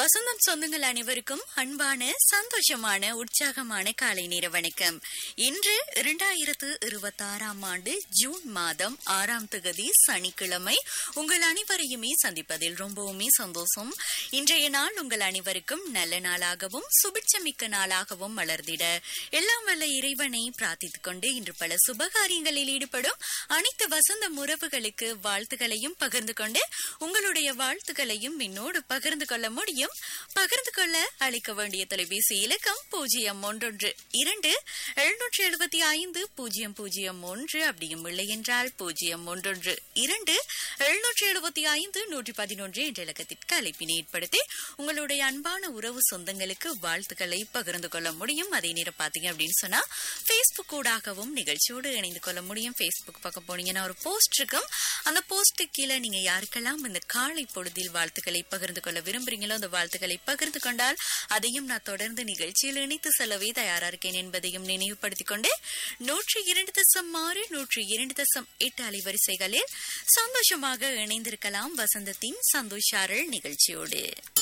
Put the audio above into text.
வசந்தம் சொந்தங்கள் அனைவருக்கும் அன்பான சந்தோஷமான உற்சாகமான காலை நேர வணக்கம் இன்று இரண்டாயிரத்து இருபத்தி ஆறாம் ஆண்டு ஜூன் மாதம் ஆறாம் தேதி சனிக்கிழமை உங்கள் அனைவரையுமே சந்திப்பதில் ரொம்பவுமே சந்தோஷம் இன்றைய நாள் உங்கள் அனைவருக்கும் நல்ல நாளாகவும் சுபிட்சமிக்க நாளாகவும் வளர்ந்திட எல்லாம் வல்ல இறைவனை பிரார்த்தித்துக் கொண்டு இன்று பல சுபகாரியங்களில் ஈடுபடும் அனைத்து வசந்த உறவுகளுக்கு வாழ்த்துக்களையும் பகிர்ந்து கொண்டு உங்களுடைய வாழ்த்துக்களையும் என்னோடு பகிர்ந்து கொள்ள முடியும் பகிர்ந்து கொள்ள அளிக்க வேண்டிய தொலைபேசி இலக்கம் பூஜ்ஜியம் ஒன்றொன்று இரண்டு எழுநூற்றி எழுபத்தி ஐந்து பூஜ்ஜியம் பூஜ்ஜியம் ஒன்று அப்படியும் இல்லை என்றால் பூஜ்ஜியம் ஒன்றொன்று இரண்டு எழுநூற்றி எழுபத்தி ஐந்து நூற்றி பதினொன்று என்ற இலக்கத்திற்கு அழைப்பினை ஏற்படுத்தி உங்களுடைய அன்பான உறவு சொந்தங்களுக்கு வாழ்த்துக்களை பகிர்ந்து கொள்ள முடியும் அதே நேரம் பாத்தீங்க அப்படின்னு சொன்னா பேஸ்புக் ஊடாகவும் நிகழ்ச்சியோடு இணைந்து கொள்ள முடியும் பேஸ்புக் பக்கம் போனீங்கன்னா ஒரு போஸ்ட் இருக்கும் அந்த போஸ்ட் கீழே நீங்க யாருக்கெல்லாம் இந்த காலை பொழுதில் வாழ்த்துக்களை பகிர்ந்து கொள்ள விரும்புறீங்களோ அந்த வாழ்த்துக்களை பகிர்ந்து கொண்டால் அதையும் நான் தொடர்ந்து நிகழ்ச்சியில் இணைத்து செல்லவே தயாரா இருக்கேன் என்பதையும் நினைவுபடுத்திக் கொண்டு நூற்றி இரண்டு தசம் ஆறு நூற்றி இரண்டு தசம் எட்டு அலைவரிசைகளில் சந்தோஷமாக இணைந்திருக்கலாம் வசந்தத்தின் சந்தோஷாரல் நிகழ்ச்சியோடு